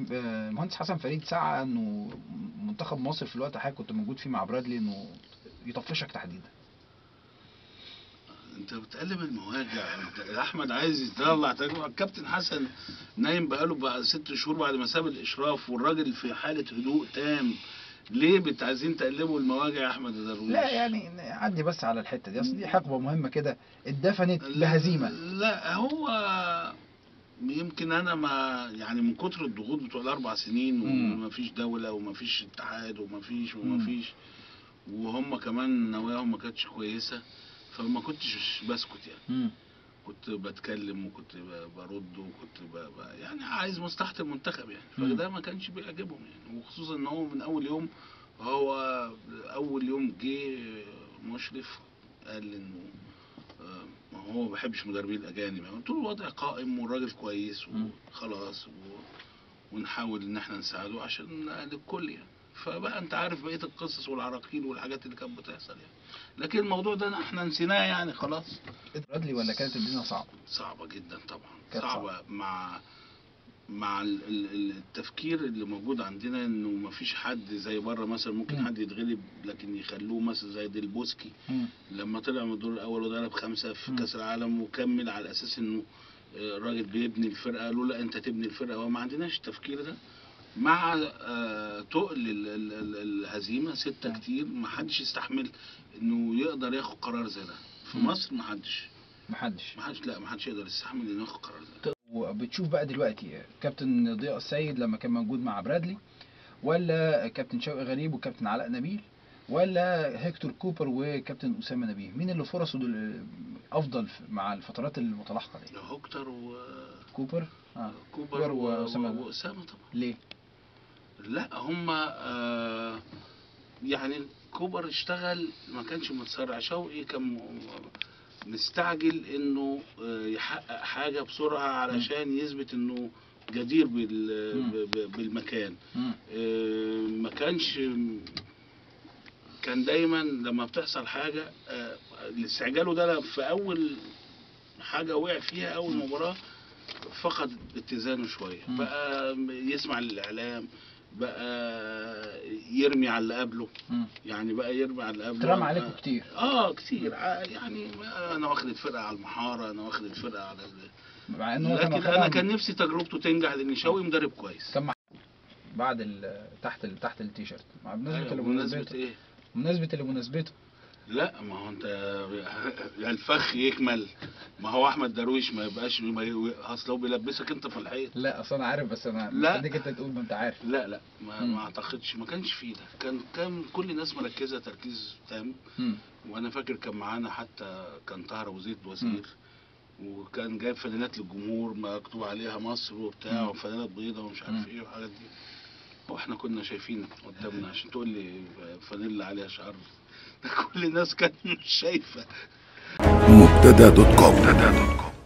آه، المهندس حسن فريد سعى انه منتخب مصر في الوقت حضرتك كنت موجود فيه مع برادلي انه يطفشك تحديدا انت بتقلب المواجع انت احمد عايز يطلع تجربه الكابتن حسن نايم بقاله بقى ست شهور بعد ما ساب الاشراف والراجل في حاله هدوء تام ليه بت- عايزين تقلبوا المواجع يا احمد درويش لا يعني عدي بس على الحته دي اصل دي حقبه مهمه كده اتدفنت بهزيمه لا هو يمكن انا ما يعني من كتر الضغوط بتوع الاربع سنين مم. وما فيش دوله وما فيش اتحاد وما فيش مم. وما فيش وهم كمان نواياهم ما كانتش كويسه فما كنتش بسكت يعني مم. كنت بتكلم وكنت ب- برد وكنت ب... ب... يعني عايز مصلحة المنتخب يعني مم. فده ما كانش بيعجبهم يعني وخصوصا ان هو من اول يوم هو اول يوم جه مشرف قال انه آه، ما هو ما بحبش مدربين الاجانب يعني قلت له الوضع قائم والراجل كويس مم. وخلاص و... ونحاول ان احنا نساعده عشان للكل يعني فبقى انت عارف بقيه القصص والعراقيل والحاجات اللي كانت بتحصل يعني لكن الموضوع ده احنا نسيناه يعني خلاص برادلي ولا كانت الدنيا صعبه صعبة جدا طبعا كانت صعبة مع مع ال- ال- ال- التفكير اللي موجود عندنا انه ما فيش حد زي بره مثلا ممكن مم. حد يتغلب لكن يخلوه مثلا زي ديلبوسكي مم. لما طلع من الدور الاول وضرب خمسة في مم. كاس العالم وكمل على اساس انه آه، الراجل بيبني الفرقة قالوا لا انت تبني الفرقة وما عندناش التفكير ده مع آه، تقل ال- ال- ال- الهزيمة ستة مم. كتير ما حدش يستحمل انه يقدر ياخد قرار زي ده في مم. مصر ما حدش محدش ما حدش لا ما حدش يقدر يستحمل انه ياخد قرار ده وبتشوف بقى دلوقتي كابتن ضياء السيد لما كان موجود مع برادلي ولا كابتن شوقي غريب وكابتن علاء نبيل ولا هيكتور كوبر وكابتن اسامه نبيه مين اللي فرصه دل... افضل في- مع الفترات المتلاحقه دي هوكتر كوبر اه وكوبر كوبر وأسامة. وأسامة وأسامة طبعا ليه لا هم آه يعني كوبر اشتغل ما كانش متسرع شوقي كان م- مستعجل انه آه، يحقق حاجة بسرعة علشان يثبت انه جدير بال مم. ب- ب- بالمكان مم. آه، ما كانش كان دايما لما بتحصل حاجة آه، استعجاله ده في أول حاجة وقع فيها أول مم. مباراة فقد اتزانه شوية مم. بقى يسمع الإعلام بقى يرمي على اللي قبله مم. يعني بقى يرمي على اللي قبله اترمى عليكم كتير اه كتير ع- يعني انا واخد الفرقه على المحاره انا واخد الفرقه على ال... مع ان هو كان لكن واخدها انا كان نفسي تجربته تنجح لان شوقي مدرب كويس كان مع- بعد ال... تحت ال... تحت التيشيرت مع بمناسبه أيوة، اللي بمناسبه مناسبته ايه بمناسبه اللي مناسبته لا ما هو انت الفخ يكمل ما هو احمد درويش ما يبقاش ما ي- اصل هو بيلبسك انت في الحيط لا اصل انا عارف بس انا لا. مستنيك انت تقول ما انت عارف لا لا ما, مم. ما اعتقدش ما كانش فيه ده كان كان كل الناس مركزه تركيز تام مم. وانا فاكر كان معانا حتى كان طاهر ابو زيد وزير وكان جايب فانيلات للجمهور مكتوب عليها مصر وبتاع مم. وفانيلات بيضاء ومش مم. عارف ايه والحاجات دي واحنا كنا شايفين قدامنا عشان تقول لي فانيلا عليها شعر كل الناس كانت مش شايفه مبتدا دوت كوم